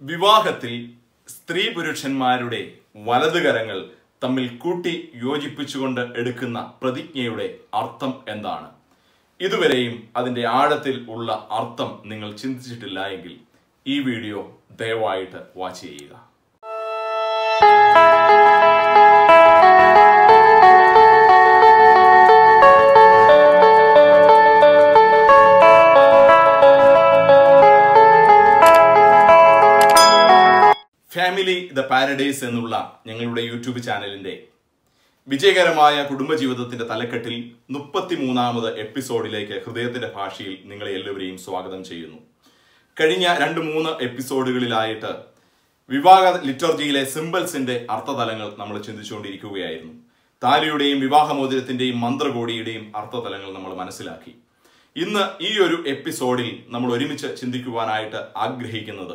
വിവാഹത്തിൽ സ്ത്രീ പുരുഷന്മാരുടെ വലതുകരങ്ങൾ തമ്മിൽ കൂട്ടി യോജിപ്പിച്ചുകൊണ്ട് എടുക്കുന്ന പ്രതിജ്ഞയുടെ അർത്ഥം എന്താണ് ഇതുവരെയും അതിന്റെ ആഴത്തിൽ ഉള്ള അർത്ഥം നിങ്ങൾ ചിന്തിച്ചിട്ടില്ല എങ്കിൽ ഈ വീഡിയോ ദയവായിട്ട് വാച്ച് ചെയ്യുക ഫാമിലി ദ പാരഡൈസ് എന്നുള്ള ഞങ്ങളുടെ യൂട്യൂബ് ചാനലിന്റെ വിജയകരമായ കുടുംബജീവിതത്തിന്റെ തലക്കെട്ടിൽ മുപ്പത്തിമൂന്നാമത് എപ്പിസോഡിലേക്ക് ഹൃദയത്തിന്റെ ഭാഷയിൽ നിങ്ങളെ എല്ലാവരെയും സ്വാഗതം ചെയ്യുന്നു കഴിഞ്ഞ രണ്ട് മൂന്ന് എപ്പിസോഡുകളിലായിട്ട് വിവാഹ ലിറ്റർജിയിലെ സിമ്പിൾസിന്റെ അർത്ഥതലങ്ങൾ നമ്മൾ ചിന്തിച്ചുകൊണ്ടിരിക്കുകയായിരുന്നു താലിയുടെയും വിവാഹമോതിരത്തിന്റെയും മന്ത്രകോടിയുടെയും അർത്ഥതലങ്ങൾ നമ്മൾ മനസ്സിലാക്കി ഇന്ന് ഈ ഒരു എപ്പിസോഡിൽ നമ്മൾ ഒരുമിച്ച് ചിന്തിക്കുവാനായിട്ട് ആഗ്രഹിക്കുന്നത്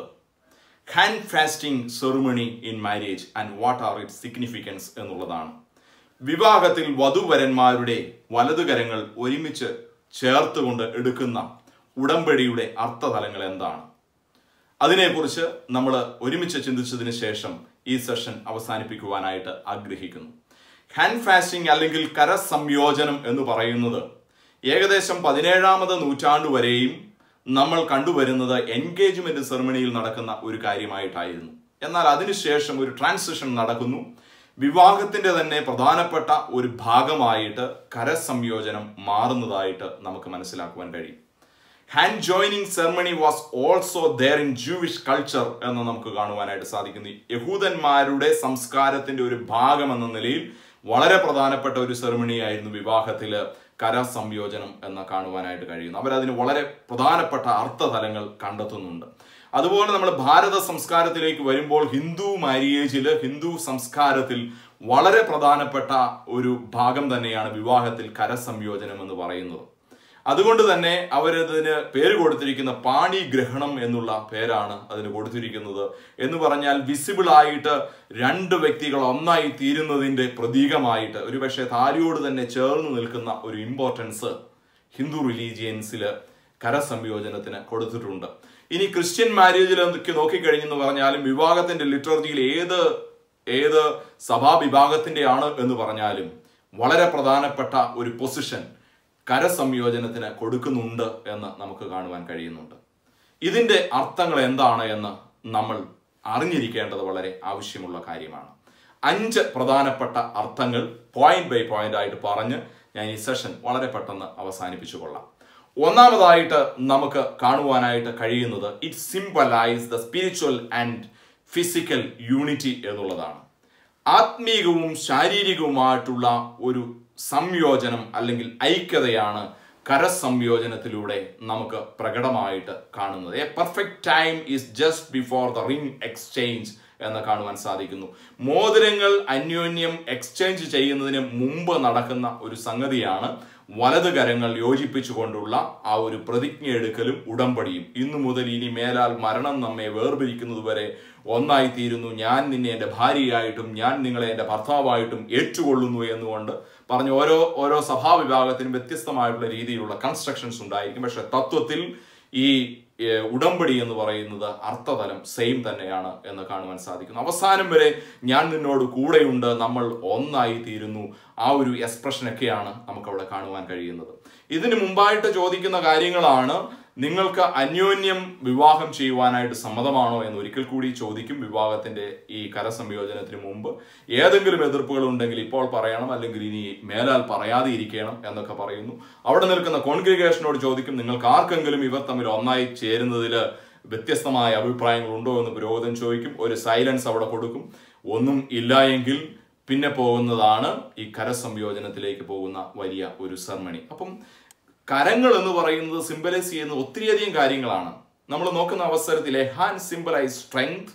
hand fasting ceremony in marriage and what are it significance എന്നുള്ളതാണ് വിവാഹത്തിൽ വധുവരന്മാരുടെ വലതുകരങ്ങൾ ഒരുമിച്ച് ചേർത്തുകൊണ്ട് എടുക്കുന്ന ഉടമ്പടിയുടെ അർത്ഥതലങ്ങൾ എന്താണ് അതിനെക്കുറിച്ച് നമ്മൾ ഒരുമിച്ച് ചിന്തിച്ചതിന് ശേഷം ഈ സെഷൻ അവസാനിപ്പിക്കുവാനായിട്ട് ആഗ്രഹിക്കുന്നു ഹാൻഡ് ഫാസ്റ്റിംഗ് അല്ലെങ്കിൽ കരസംയോജനം എന്ന് പറയുന്നത് ഏകദേശം പതിനേഴാമത് നൂറ്റാണ്ട് വരെയും നമ്മൾ കണ്ടുവരുന്നത് എൻഗേജ്മെന്റ് സെറമണിയിൽ നടക്കുന്ന ഒരു കാര്യമായിട്ടായിരുന്നു എന്നാൽ അതിനുശേഷം ഒരു ട്രാൻസിഷൻ നടക്കുന്നു വിവാഹത്തിന്റെ തന്നെ പ്രധാനപ്പെട്ട ഒരു ഭാഗമായിട്ട് കരസംയോജനം മാറുന്നതായിട്ട് നമുക്ക് മനസ്സിലാക്കുവാൻ കഴിയും hand joining ceremony was also there in Jewish culture എന്ന് നമുക്ക് കാണുവാനായിട്ട് സാധിക്കുന്നു യഹൂദന്മാരുടെ സംസ്കാരത്തിന്റെ ഒരു ഭാഗം എന്ന നിലയിൽ വളരെ പ്രധാനപ്പെട്ട ഒരു സെറമണി ആയിരുന്നു വിവാഹത്തില് കരസംയോജനം എന്ന് കാണുവാനായിട്ട് കഴിയുന്നു അവരതിന് വളരെ പ്രധാനപ്പെട്ട അർത്ഥതലങ്ങൾ കണ്ടെത്തുന്നുണ്ട് അതുപോലെ നമ്മൾ ഭാരത സംസ്കാരത്തിലേക്ക് വരുമ്പോൾ ഹിന്ദു മാരിയേജില് ഹിന്ദു സംസ്കാരത്തിൽ വളരെ പ്രധാനപ്പെട്ട ഒരു ഭാഗം തന്നെയാണ് വിവാഹത്തിൽ കരസംയോജനം എന്ന് പറയുന്നത് അതുകൊണ്ട് തന്നെ അവരതിന് പേര് കൊടുത്തിരിക്കുന്ന പാണി ഗ്രഹണം എന്നുള്ള പേരാണ് അതിന് കൊടുത്തിരിക്കുന്നത് എന്ന് പറഞ്ഞാൽ വിസിബിൾ ആയിട്ട് രണ്ട് വ്യക്തികൾ ഒന്നായി തീരുന്നതിന്റെ പ്രതീകമായിട്ട് ഒരുപക്ഷെ താലിയോട് തന്നെ ചേർന്ന് നിൽക്കുന്ന ഒരു ഇമ്പോർട്ടൻസ് ഹിന്ദു റിലീജിയൻസിൽ കരസംയോജനത്തിന് കൊടുത്തിട്ടുണ്ട് ഇനി ക്രിസ്ത്യൻ മാരേജിൽ എന്തൊക്കെ നോക്കിക്കഴിഞ്ഞെന്ന് പറഞ്ഞാലും വിവാഹത്തിന്റെ ലിറ്റർജിയിൽ ഏത് ഏത് സഭാവിഭാഗത്തിന്റെ ആണ് എന്ന് പറഞ്ഞാലും വളരെ പ്രധാനപ്പെട്ട ഒരു പൊസിഷൻ കരസംയോജനത്തിന് കൊടുക്കുന്നുണ്ട് എന്ന് നമുക്ക് കാണുവാൻ കഴിയുന്നുണ്ട് ഇതിന്റെ അർത്ഥങ്ങൾ എന്താണ് എന്ന് നമ്മൾ അറിഞ്ഞിരിക്കേണ്ടത് വളരെ ആവശ്യമുള്ള കാര്യമാണ് അഞ്ച് പ്രധാനപ്പെട്ട അർത്ഥങ്ങൾ പോയിന്റ് ബൈ പോയിന്റ് ആയിട്ട് പറഞ്ഞ് ഞാൻ ഈ സെഷൻ വളരെ പെട്ടെന്ന് അവസാനിപ്പിച്ചു കൊള്ളാം ഒന്നാമതായിട്ട് നമുക്ക് കാണുവാനായിട്ട് കഴിയുന്നത് it symbolise the spiritual and physical unity എന്നുള്ളതാണ് ആത്മീകവും ശാരീരികവുമായിട്ടുള്ള ഒരു സംയോജനം അല്ലെങ്കിൽ ഐക്യതയാണ് കരസംയോജനത്തിലൂടെ നമുക്ക് പ്രകടമായിട്ട് കാണുന്നത് a perfect time is just before the ring exchange എന്ന് കാണുവാൻ സാധിക്കുന്നു മോതിരങ്ങൾ അന്യോന്യം എക്സ്ചേഞ്ച് ചെയ്യുന്നതിന് മുമ്പ് നടക്കുന്ന ഒരു സംഗതിയാണ് വലത് കരങ്ങൾ യോജിപ്പിച്ചുകൊണ്ടുള്ള ആ ഒരു പ്രതിജ്ഞ എടുക്കലും ഉടമ്പടിയും ഇന്നു മുതൽ ഇനി മേലാൽ മരണം നമ്മെ വേർപിരിക്കുന്നത് വരെ ഒന്നായി തീരുന്നു ഞാൻ നിന്നെ എൻ്റെ ഭാര്യയായിട്ടും ഞാൻ നിങ്ങളെ എൻ്റെ ഭർത്താവായിട്ടും ഏറ്റുകൊള്ളുന്നു എന്നുകൊണ്ട് പറഞ്ഞ ഓരോ ഓരോ സഭാവിഭാഗത്തിനും വ്യത്യസ്തമായിട്ടുള്ള രീതിയിലുള്ള കൺസ്ട്രക്ഷൻസ് ഉണ്ടായിരിക്കും പക്ഷെ തത്വത്തിൽ ഈ ഉടമ്പടി എന്ന് പറയുന്നത് അർത്ഥതലം സെയിം തന്നെയാണ് എന്ന് കാണുവാൻ സാധിക്കുന്നു അവസാനം വരെ ഞാൻ നിന്നോട് കൂടെയുണ്ട് നമ്മൾ ഒന്നായി തീരുന്നു ആ ഒരു എക്സ്പ്രഷനൊക്കെയാണ് നമുക്ക് അവിടെ കാണുവാൻ കഴിയുന്നത് ഇതിന് മുമ്പായിട്ട് ചോദിക്കുന്ന കാര്യങ്ങളാണ് നിങ്ങൾക്ക് അന്യോന്യം വിവാഹം ചെയ്യുവാനായിട്ട് സമ്മതമാണോ എന്ന് ഒരിക്കൽ കൂടി ചോദിക്കും വിവാഹത്തിന്റെ ഈ കരസംയോജനത്തിന് മുമ്പ് ഏതെങ്കിലും എതിർപ്പുകൾ ഉണ്ടെങ്കിൽ ഇപ്പോൾ പറയണം അല്ലെങ്കിൽ ഇനി മേലാൽ പറയാതെ ഇരിക്കണം എന്നൊക്കെ പറയുന്നു അവിടെ നിൽക്കുന്ന കോൺഗ്രിഗേഷനോട് ചോദിക്കും നിങ്ങൾക്ക് ആർക്കെങ്കിലും ഇവർ തമ്മിൽ ഒന്നായി ചേരുന്നതിൽ വ്യത്യസ്തമായ അഭിപ്രായങ്ങൾ ഉണ്ടോ എന്ന് പുരോഹിതൻ ചോദിക്കും ഒരു സൈലൻസ് അവിടെ കൊടുക്കും ഒന്നും ഇല്ല എങ്കിൽ പിന്നെ പോകുന്നതാണ് ഈ കരസംയോജനത്തിലേക്ക് പോകുന്ന വലിയ ഒരു സെർമണി അപ്പം കരങ്ങൾ എന്ന് പറയുന്നത് സിംബലൈസ് ചെയ്യുന്ന ഒത്തിരിയധികം കാര്യങ്ങളാണ് നമ്മൾ നോക്കുന്ന അവസരത്തിൽ a hand symbolise strength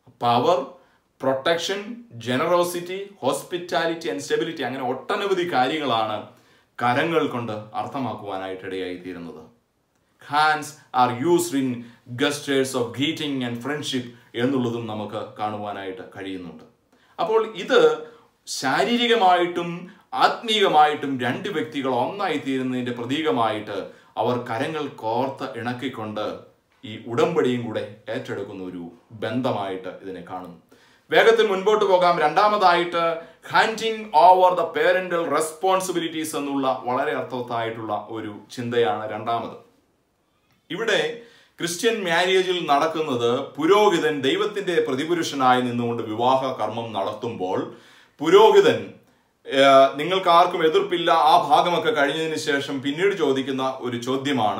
power protection generosity hospitality and stability അങ്ങനെ ഒട്ടനവധി കാര്യങ്ങളാണ് കരങ്ങൾ കൊണ്ട് അർത്ഥമാക്കുവാനായിട്ട് ഇടയായി തീരുന്നത് hands are used in gestures of greeting and friendship എന്നുള്ളതും നമുക്ക് കാണുവാനായിട്ട് കഴിയുന്നുണ്ട് അപ്പോൾ ഇത് ശാരീരികമായിട്ടും ആത്മീകമായിട്ടും രണ്ട് വ്യക്തികൾ ഒന്നായി തീരുന്നതിന്റെ പ്രതീകമായിട്ട് അവർ കരങ്ങൾ കോർത്ത് ഇണക്കിക്കൊണ്ട് ഈ ഉടമ്പടിയും കൂടെ ഏറ്റെടുക്കുന്ന ഒരു ബന്ധമായിട്ട് ഇതിനെ കാണുന്നു വേഗത്തിൽ മുൻപോട്ട് പോകാം രണ്ടാമതായിട്ട് handing over the parental responsibilities എന്നുള്ള വളരെ അർത്ഥവത്തായിട്ടുള്ള ഒരു ചിന്തയാണ് രണ്ടാമത് ഇവിടെ ക്രിസ്ത്യൻ മാരേജിൽ നടക്കുന്നത് പുരോഹിതൻ ദൈവത്തിന്റെ പ്രതിപുരുഷനായി നിന്നുകൊണ്ട് വിവാഹ കർമ്മം നടത്തുമ്പോൾ പുരോഹിതൻ ഏഹ്, നിങ്ങൾക്ക് ആർക്കും എതിർപ്പില്ല ആ ഭാഗമൊക്കെ കഴിഞ്ഞതിന് ശേഷം പിന്നീട് ചോദിക്കുന്ന ഒരു ചോദ്യമാണ്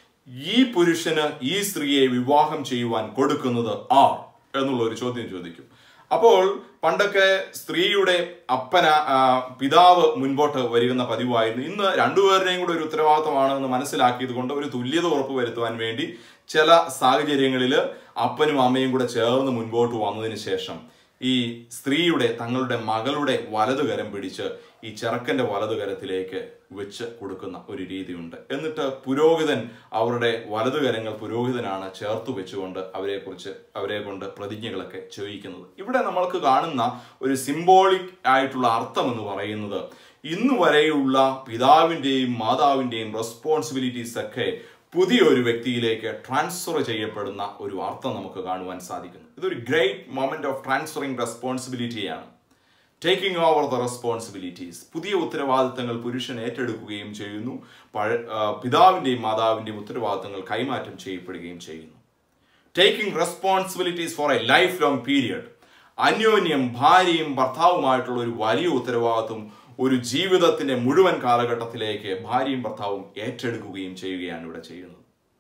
ഈ പുരുഷന് ഈ സ്ത്രീയെ വിവാഹം ചെയ്യുവാൻ കൊടുക്കുന്നത് ആർ എന്നുള്ള ഒരു ചോദ്യം ചോദിക്കും അപ്പോൾ പണ്ടൊക്കെ സ്ത്രീയുടെ അപ്പന ആ, പിതാവ് മുൻപോട്ട് വരുന്ന പതിവായിരുന്നു ഇന്ന് രണ്ടുപേരുടെയും കൂടെ ഒരു ഉത്തരവാദിത്തമാണ് എന്ന് മനസ്സിലാക്കിയത് കൊണ്ട് ഒരു തുല്യത ഉറപ്പുവരുത്തുവാൻ വേണ്ടി ചില സാഹചര്യങ്ങളിൽ അപ്പനും അമ്മയും കൂടെ ചേർന്ന് മുൻപോട്ട് വന്നതിന് ശേഷം ഈ സ്ത്രീയുടെ തങ്ങളുടെ മകളുടെ വലതുകരം പിടിച്ച് ഈ ചെറുക്കന്റെ വലതുകരത്തിലേക്ക് വെച്ച് കൊടുക്കുന്ന ഒരു രീതിയുണ്ട് എന്നിട്ട് പുരോഹിതൻ അവരുടെ വലതുകരങ്ങൾ പുരോഹിതനാണ് ചേർത്ത് വെച്ചുകൊണ്ട് അവരെ കുറിച്ച് അവരെ കൊണ്ട് പ്രതിജ്ഞകളൊക്കെ ചെയ്യിക്കുന്നത് ഇവിടെ നമ്മൾക്ക് കാണുന്ന ഒരു സിംബോളിക് ആയിട്ടുള്ള അർത്ഥം എന്ന് പറയുന്നത് ഇന്ന് വരെയുള്ള പിതാവിന്റെയും മാതാവിന്റെയും റെസ്പോൺസിബിലിറ്റീസ് ഒക്കെ പുതിയൊരു വ്യക്തിയിലേക്ക് ട്രാൻസ്ഫർ ചെയ്യപ്പെടുന്ന ഒരു അർത്ഥം നമുക്ക് കാണുവാൻ സാധിക്കുന്നു ഇതൊരു ഗ്രേറ്റ് മൊമെന്റ് ഓഫ് ട്രാൻസ്ഫറിങ് റെസ്പോൺസിബിലിറ്റിയാണ് ടേക്കിംഗ് ഓവർ ദ റെസ്പോൺസിബിലിറ്റീസ് പുതിയ ഉത്തരവാദിത്തങ്ങൾ പുരുഷൻ ഏറ്റെടുക്കുകയും ചെയ്യുന്നു പഴ ആ, പിതാവിന്റെയും മാതാവിന്റെയും ഉത്തരവാദിത്തങ്ങൾ കൈമാറ്റം ചെയ്യപ്പെടുകയും ചെയ്യുന്നു taking responsibilities for a life long period അന്യോന്യം ഭാര്യയും ഭർത്താവുമായിട്ടുള്ള ഒരു വലിയ ഉത്തരവാദിത്വം ഒരു ജീവിതത്തിന്റെ മുഴുവൻ കാലഘട്ടത്തിലേക്ക് ഭാര്യയും ഭർത്താവും ഏറ്റെടുക്കുകയും ചെയ്യുകയാണ് ഇവിടെ ചെയ്യുന്നത്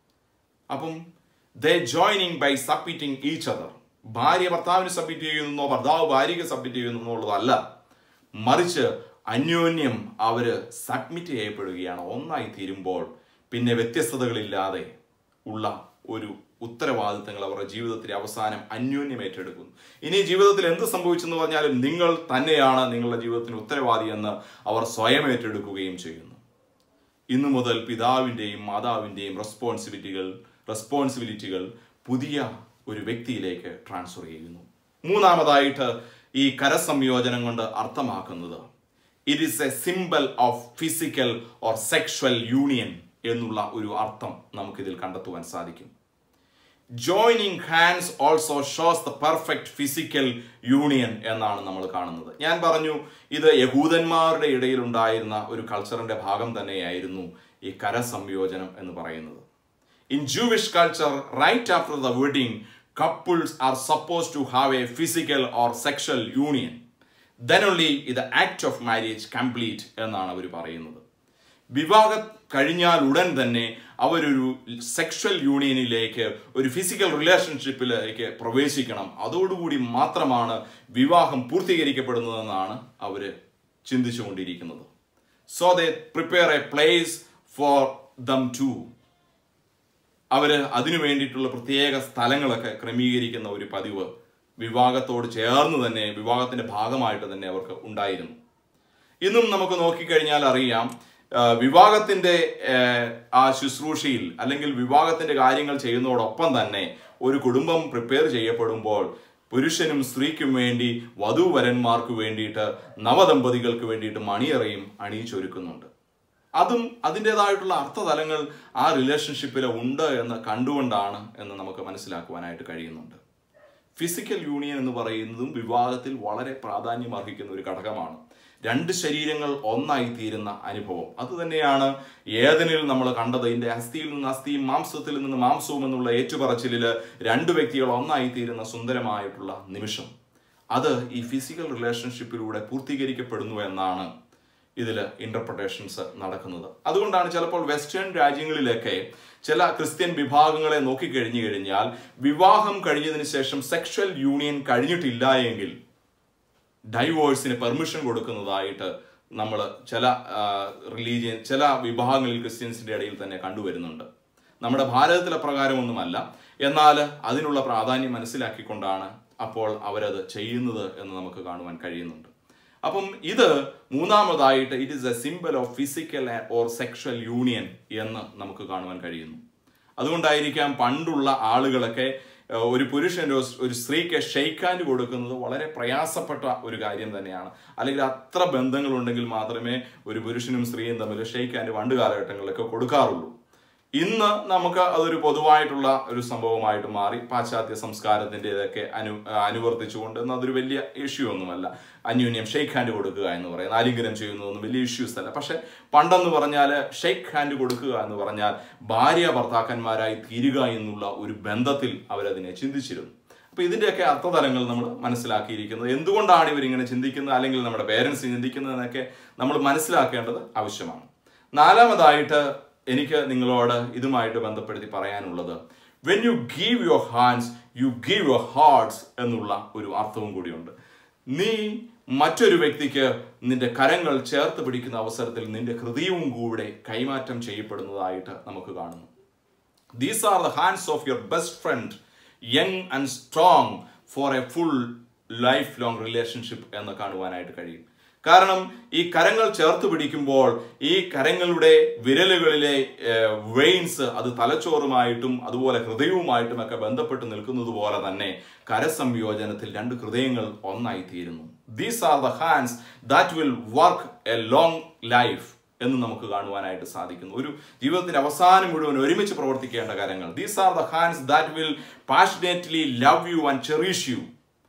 അപ്പം they joining by submitting each other ഭാര്യ ഭർത്താവിന് സബ്മിറ്റ് ചെയ്യുന്നോ ഭർത്താവ് ഭാര്യയ്ക്ക് സബ്മിറ്റ് ചെയ്യുന്നു എന്നുള്ളതല്ല മറിച്ച് അന്യോന്യം അവര് സബ്മിറ്റ് ചെയ്യപ്പെടുകയാണ് ഒന്നായി തീരുമ്പോൾ പിന്നെ വ്യത്യസ്തതകളില്ലാതെ ഉള്ള ഒരു ഉത്തരവാദിത്തങ്ങൾ അവരുടെ ജീവിതത്തിന്റെ അവസാനം അന്യോന്യം ഏറ്റെടുക്കുന്നു ഇനി ജീവിതത്തിൽ എന്ത് സംഭവിച്ചെന്ന് പറഞ്ഞാലും നിങ്ങൾ തന്നെയാണ് നിങ്ങളുടെ ജീവിതത്തിന് ഉത്തരവാദി എന്ന് അവർ സ്വയം ഏറ്റെടുക്കുകയും ചെയ്യുന്നു ഇന്നു മുതൽ പിതാവിൻ്റെയും മാതാവിൻ്റെയും റെസ്പോൺസിബിലിറ്റികൾ റെസ്പോൺസിബിലിറ്റികൾ പുതിയ ഒരു വ്യക്തിയിലേക്ക് ട്രാൻസ്ഫർ ചെയ്യുന്നു മൂന്നാമതായിട്ട് ഈ കരസംയോജനം കൊണ്ട് അർത്ഥമാക്കുന്നത് it is a simple of physical or sexual union എന്നുള്ള ഒരു അർത്ഥം നമുക്കിതിൽ കണ്ടെത്തുവാൻ സാധിക്കും joining hands also shows the perfect physical union എന്നാണ് നമ്മൾ കാണുന്നത് ഞാൻ പറഞ്ഞു ഇത് യഹൂദന്മാരുടെ ഇടയിൽ ഉണ്ടായിരുന്ന ഒരു കൾച്ചറിന്റെ ഭാഗം തന്നെയായിരുന്നു ഈ കരസംയോജനം എന്ന് പറയുന്നത് in Jewish culture right after the wedding couples are suppose to have a physical or sexual union then only ഇത് ആക്ട് ഓഫ് മാരേജ് കംപ്ലീറ്റ് എന്നാണ് അവർ പറയുന്നത് വിവാഹം കഴിഞ്ഞാൽ ഉടൻ തന്നെ അവരൊരു സെക്ഷൽ യൂണിയനിലേക്ക് ഒരു ഫിസിക്കൽ റിലേഷൻഷിപ്പിലേക്ക് പ്രവേശിക്കണം അതോടുകൂടി മാത്രമാണ് വിവാഹം പൂർത്തീകരിക്കപ്പെടുന്നതെന്നാണ് അവർ ചിന്തിച്ചുകൊണ്ടിരിക്കുന്നത് so they prepare a place for them to അവര് അതിനു വേണ്ടിയിട്ടുള്ള പ്രത്യേക സ്ഥലങ്ങളൊക്കെ ക്രമീകരിക്കുന്ന ഒരു പതിവ് വിവാഹത്തോട് ചേർന്ന് തന്നെ വിവാഹത്തിന്റെ ഭാഗമായിട്ട് തന്നെ അവർക്ക് ഉണ്ടായിരുന്നു ഇന്നും നമുക്ക് നോക്കിക്കഴിഞ്ഞാൽ അറിയാം ആ, വിവാഹത്തിന്റെ ആ, ആ ശുശ്രൂഷയിൽ അല്ലെങ്കിൽ വിവാഹത്തിന്റെ കാര്യങ്ങൾ ചെയ്യുന്നതോടൊപ്പം തന്നെ ഒരു കുടുംബം പ്രിപ്പയർ ചെയ്യപ്പെടുമ്പോൾ പുരുഷനും സ്ത്രീക്കും വേണ്ടി വധൂവരന്മാർക്ക് വേണ്ടിയിട്ട് നവദമ്പതികൾക്ക് വേണ്ടിയിട്ട് മണിയറയും അണിയിച്ചൊരുക്കുന്നുണ്ട് അതും അതിൻ്റെതായിട്ടുള്ള അർത്ഥതലങ്ങൾ ആ റിലേഷൻഷിപ്പിൽ ഉണ്ട് എന്ന് കണ്ടുകൊണ്ടാണ് എന്ന് നമുക്ക് മനസ്സിലാക്കുവാനായിട്ട് കഴിയുന്നുണ്ട് ഫിസിക്കൽ യൂണിയൻ എന്ന് പറയുന്നതും വിവാഹത്തിൽ വളരെ പ്രാധാന്യം അർഹിക്കുന്ന ഒരു ഘടകമാണ് രണ്ട് ശരീരങ്ങൾ ഒന്നായി തീരുന്ന അനുഭവം അത് തന്നെയാണ് ഏതനിൽ നമ്മൾ കണ്ടത് ഇതിന്റെ അസ്ഥിയിൽ നിന്ന് അസ്ഥിയും മാംസത്തിൽ നിന്ന് മാംസവും എന്നുള്ള ഏറ്റുപറച്ചിലില് രണ്ട് വ്യക്തികൾ ഒന്നായി തീരുന്ന സുന്ദരമായിട്ടുള്ള നിമിഷം അത് ഈ ഫിസിക്കൽ റിലേഷൻഷിപ്പിലൂടെ പൂർത്തീകരിക്കപ്പെടുന്നു എന്നാണ് ഇതിൽ ഇന്റർപ്രിട്ടേഷൻസ് നടക്കുന്നത് അതുകൊണ്ടാണ് ചിലപ്പോൾ വെസ്റ്റേൺ രാജ്യങ്ങളിലൊക്കെ ചില ക്രിസ്ത്യൻ വിഭാഗങ്ങളെ നോക്കിക്കഴിഞ്ഞു കഴിഞ്ഞാൽ വിവാഹം കഴിഞ്ഞതിന് ശേഷം സെക്ഷൽ യൂണിയൻ കഴിഞ്ഞിട്ടില്ല എങ്കിൽ ഡൈവോഴ്സിന് പെർമിഷൻ കൊടുക്കുന്നതായിട്ട് നമ്മൾ ചില റിലീജിയൻ ചില വിഭാഗങ്ങളിൽ ക്രിസ്ത്യൻസിന്റെ ഇടയിൽ തന്നെ കണ്ടുവരുന്നുണ്ട് നമ്മുടെ ഭാരതത്തിലെ പ്രകാരമൊന്നുമല്ല എന്നാൽ അതിനുള്ള പ്രാധാന്യം മനസ്സിലാക്കിക്കൊണ്ടാണ് അപ്പോൾ അവരത് ചെയ്യുന്നത് എന്ന് നമുക്ക് കാണുവാൻ കഴിയുന്നുണ്ട് അപ്പം ഇത് മൂന്നാമതായിട്ട് it is a simple of physical or sexual union എന്ന് നമുക്ക് കാണുവാൻ കഴിയുന്നു അതുകൊണ്ടായിരിക്കാം പണ്ടുള്ള ആളുകളൊക്കെ ഏഹ്, ഒരു പുരുഷൻ ഒരു- ഒരു സ്ത്രീക്ക് ഷെയ്ക്കാൻഡ് കൊടുക്കുന്നത് വളരെ പ്രയാസപ്പെട്ട ഒരു കാര്യം തന്നെയാണ് അല്ലെങ്കിൽ അത്ര ബന്ധങ്ങളുണ്ടെങ്കിൽ മാത്രമേ ഒരു പുരുഷനും സ്ത്രീയും തമ്മിൽ ഷെയ്ക്കാൻഡ് പണ്ട് കാലഘട്ടങ്ങളിലൊക്കെ കൊടുക്കാറുള്ളൂ ഇന്ന് നമുക്ക് അതൊരു പൊതുവായിട്ടുള്ള ഒരു സംഭവമായിട്ട് മാറി പാശ്ചാത്യ സംസ്കാരത്തിൻ്റെതൊക്കെ അനു അനുവർത്തിച്ചുകൊണ്ട് എന്നാൽ അതൊരു വലിയ ഇഷ്യൂ ഒന്നുമല്ല അന്യോന്യം ഷെയ്ക്ക് ഹാൻഡ് കൊടുക്കുക എന്ന് പറയുന്നത് ആലിംഗനം ചെയ്യുന്നതൊന്നും വലിയ ഇഷ്യൂസ് അല്ല പക്ഷെ പണ്ടെന്ന് പറഞ്ഞാൽ ഷെയ്ക്ക് ഹാൻഡ് കൊടുക്കുക എന്ന് പറഞ്ഞാൽ ഭാര്യ ഭർത്താക്കന്മാരായി തീരുക എന്നുള്ള ഒരു ബന്ധത്തിൽ അവരതിനെ ചിന്തിച്ചിരുന്നു അപ്പൊ ഇതിന്റെയൊക്കെ അർത്ഥതലങ്ങൾ നമ്മൾ മനസ്സിലാക്കിയിരിക്കുന്നത് എന്തുകൊണ്ടാണ് ഇവരിങ്ങനെ ചിന്തിക്കുന്നത് അല്ലെങ്കിൽ നമ്മുടെ പേരൻസ് ചിന്തിക്കുന്നത് എന്നൊക്കെ നമ്മൾ മനസ്സിലാക്കേണ്ടത് ആവശ്യമാണ് നാലാമതായിട്ട് എനിക്ക് നിങ്ങളോട് ഇതുമായിട്ട് ബന്ധപ്പെടുത്തി പറയാനുള്ളത് when you give your hands you give your hearts എന്നുള്ള ഒരു അർത്ഥവും കൂടിയുണ്ട് നീ മറ്റൊരു വ്യക്തിക്ക് നിന്റെ കരങ്ങൾ ചേർത്ത് പിടിക്കുന്ന അവസരത്തിൽ നിന്റെ ഹൃദയവും കൂടെ കൈമാറ്റം ചെയ്യപ്പെടുന്നതായിട്ട് നമുക്ക് കാണുന്നു these are the hands of your best friend young and strong for a full life long relationship എന്ന് കാണുവാനായിട്ട് കഴിയും കാരണം ഈ കരങ്ങൾ ചേർത്ത് പിടിക്കുമ്പോൾ ഈ കരങ്ങളുടെ വിരലുകളിലെ വെയിൻസ് അത് തലച്ചോറുമായിട്ടും അതുപോലെ ഹൃദയവുമായിട്ടും ഒക്കെ ബന്ധപ്പെട്ട് നിൽക്കുന്നത് പോലെ തന്നെ കരസംയോജനത്തിൽ രണ്ട് ഹൃദയങ്ങൾ ഒന്നായി തീരുന്നു these are the hands that will work a long life എന്ന് നമുക്ക് കാണുവാനായിട്ട് സാധിക്കുന്നു ഒരു ജീവിതത്തിന്റെ അവസാനം മുഴുവൻ ഒരുമിച്ച് പ്രവർത്തിക്കേണ്ട കാര്യങ്ങൾ these are the hands that will passionately love you and cherish you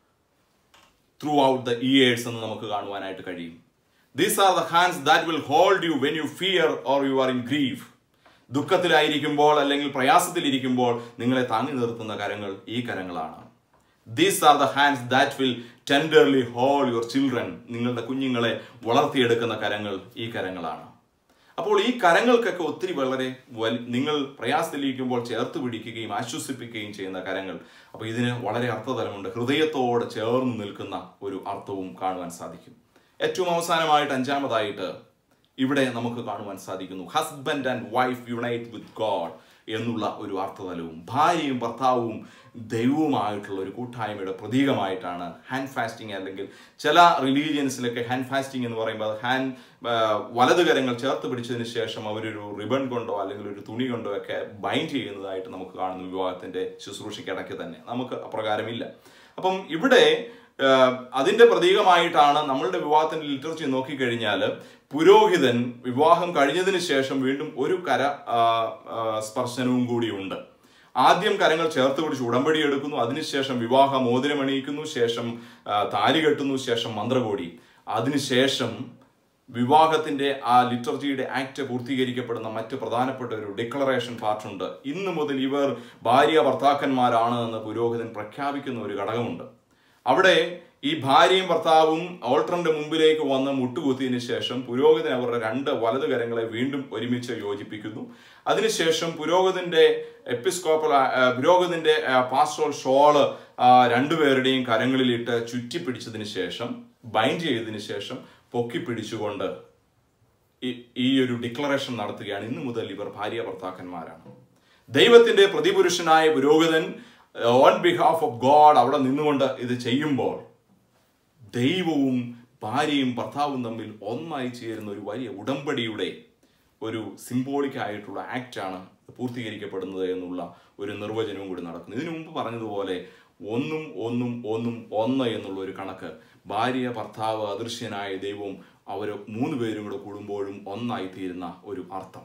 throughout the years എന്ന് നമുക്ക് കാണുവാനായിട്ട് കഴിയും these are the hands that will hold you when you fear or you are in grief ദുഃഖത്തിലായിരിക്കുമ്പോൾ അല്ലെങ്കിൽ പ്രയാസത്തിലിരിക്കുമ്പോൾ നിങ്ങളെ താങ്ങി നിർത്തുന്ന കരങ്ങൾ ഈ കരങ്ങളാണ് these are the hands that will tenderly hold your children നിങ്ങളുടെ കുഞ്ഞുങ്ങളെ വളർത്തിയെടുക്കുന്ന കരങ്ങൾ ഈ കരങ്ങളാണ് അപ്പോൾ ഈ കരങ്ങൾക്കൊക്കെ ഒത്തിരി വളരെ വലി നിങ്ങൾ പ്രയാസത്തിലിരിക്കുമ്പോൾ ചേർത്ത് പിടിക്കുകയും ആശ്വസിപ്പിക്കുകയും ചെയ്യുന്ന കരങ്ങൾ അപ്പോൾ ഇതിന് വളരെ അർത്ഥതലമുണ്ട് ഹൃദയത്തോട് ചേർന്ന് നിൽക്കുന്ന ഒരു അർത്ഥവും കാണുവാൻ സാധിക്കും ഏറ്റവും അവസാനമായിട്ട് അഞ്ചാമതായിട്ട് ഇവിടെ നമുക്ക് കാണുവാൻ സാധിക്കുന്നു husband and wife unite with God എന്നുള്ള ഒരു അർത്ഥതലവും ഭാര്യയും ഭർത്താവും ദൈവവുമായിട്ടുള്ള ഒരു കൂട്ടായ്മയുടെ പ്രതീകമായിട്ടാണ് ഹാൻഡ് ഫാസ്റ്റിംഗ് അല്ലെങ്കിൽ ചില റിലീജിയൻസിലൊക്കെ ഹാൻഡ് ഫാസ്റ്റിംഗ് എന്ന് പറയുമ്പോൾ അത് ഹാൻഡ് വലത് കരങ്ങൾ ചേർത്ത് പിടിച്ചതിന് ശേഷം അവരൊരു റിബൺ കൊണ്ടോ അല്ലെങ്കിൽ ഒരു തുണി കൊണ്ടോ ഒക്കെ ബൈൻഡ് ചെയ്യുന്നതായിട്ട് നമുക്ക് കാണുന്നു വിവാഹത്തിന്റെ ശുശ്രൂഷയ്ക്കിടയ്ക്ക് തന്നെ നമുക്ക് അപ്രകാരമില്ല അപ്പം ഇവിടെ അതിന്റെ പ്രതീകമായിട്ടാണ് നമ്മളുടെ വിവാഹത്തിന്റെ ലിറ്ററച്ചി നോക്കിക്കഴിഞ്ഞാൽ പുരോഹിതൻ വിവാഹം കഴിഞ്ഞതിന് ശേഷം വീണ്ടും ഒരു കര സ്പർശനവും കൂടിയുണ്ട് ആദ്യം കരങ്ങൾ ചേർത്ത് പിടിച്ച് ഉടമ്പടി എടുക്കുന്നു അതിനുശേഷം വിവാഹ മോതിരം അണിയിക്കുന്നു ശേഷം താലി കെട്ടുന്നു ശേഷം മന്ത്രകോടി അതിനുശേഷം വിവാഹത്തിന്റെ ആ ലിറ്റർജിയുടെ ആക്ട് പൂർത്തീകരിക്കപ്പെടുന്ന മറ്റ് പ്രധാനപ്പെട്ട ഒരു ഡിക്ലറേഷൻ പാർട്ടുണ്ട് ഇന്നു മുതൽ ഇവർ ഭാര്യ ഭർത്താക്കന്മാരാണ് എന്ന് പുരോഹിതൻ പ്രഖ്യാപിക്കുന്ന ഒരു ഘടകമുണ്ട് അവിടെ ഈ ഭാര്യയും ഭർത്താവും ഓൾട്ടറിന്റെ മുമ്പിലേക്ക് വന്ന് മുട്ടുകുത്തിയതിനു ശേഷം പുരോഹിതൻ അവരുടെ രണ്ട് വലതു കരങ്ങളെ വീണ്ടും ഒരുമിച്ച് യോജിപ്പിക്കുന്നു അതിനുശേഷം പുരോഹിതന്റെ എപ്പിസ്കോപ്പൽ പുരോഹിതന്റെ പാസ്റ്റോൾ ഷോള് രണ്ടുപേരുടെയും കരങ്ങളിലിട്ട് ചുറ്റിപ്പിടിച്ചതിന് ശേഷം ബൈൻഡ് ചെയ്തതിന് ശേഷം പൊക്കി പിടിച്ചുകൊണ്ട് ഈ ഒരു ഡിക്ലറേഷൻ നടത്തുകയാണ് ഇന്നു മുതൽ ഇവർ ഭാര്യ ഭർത്താക്കന്മാരാണ് ദൈവത്തിന്റെ പ്രതിപുരുഷനായ പുരോഹിതൻ ഓൺ ബിഹാഫ് ഓഫ് ഗോഡ് അവിടെ നിന്നുകൊണ്ട് ഇത് ചെയ്യുമ്പോൾ ദൈവവും ഭാര്യയും ഭർത്താവും തമ്മിൽ ഒന്നായി ചേരുന്ന ഒരു വലിയ ഉടമ്പടിയുടെ ഒരു സിംബോളിക് ആയിട്ടുള്ള ആക്റ്റാണ് പൂർത്തീകരിക്കപ്പെടുന്നത് എന്നുള്ള ഒരു നിർവചനവും കൂടി നടക്കുന്നു ഇതിനു മുമ്പ് പറഞ്ഞതുപോലെ ഒന്നും ഒന്നും ഒന്നും ഒന്ന് എന്നുള്ള ഒരു കണക്ക് ഭാര്യ ഭർത്താവ് അദൃശ്യനായ ദൈവവും അവർ മൂന്ന് പേരും കൂടെ കൂടുമ്പോഴും ഒന്നായി തീരുന്ന ഒരു അർത്ഥം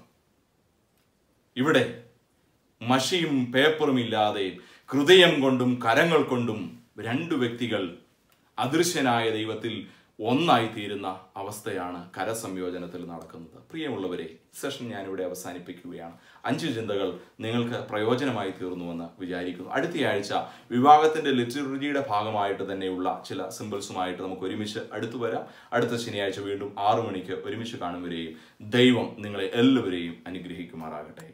ഇവിടെ മഷിയും പേപ്പറും ഇല്ലാതെ ഹൃദയം കൊണ്ടും കരങ്ങൾ കൊണ്ടും രണ്ടു വ്യക്തികൾ അദൃശ്യനായ ദൈവത്തിൽ ഒന്നായി തീരുന്ന അവസ്ഥയാണ് കരസംയോജനത്തിൽ നടക്കുന്നത് പ്രിയമുള്ളവരെ സെഷൻ ഞാനിവിടെ അവസാനിപ്പിക്കുകയാണ് അഞ്ച് ചിന്തകൾ നിങ്ങൾക്ക് പ്രയോജനമായി തീർന്നുവെന്ന് വിചാരിക്കുന്നു അടുത്തയാഴ്ച വിവാഹത്തിന്റെ ലിറ്റററിയുടെ ഭാഗമായിട്ട് തന്നെയുള്ള ചില സിമ്പിൾസുമായിട്ട് നമുക്ക് ഒരുമിച്ച് അടുത്തു വരാം അടുത്ത ശനിയാഴ്ച വീണ്ടും ആറു മണിക്ക് ഒരുമിച്ച് കാണും വരെയും ദൈവം നിങ്ങളെ എല്ലാവരെയും അനുഗ്രഹിക്കുമാറാകട്ടെ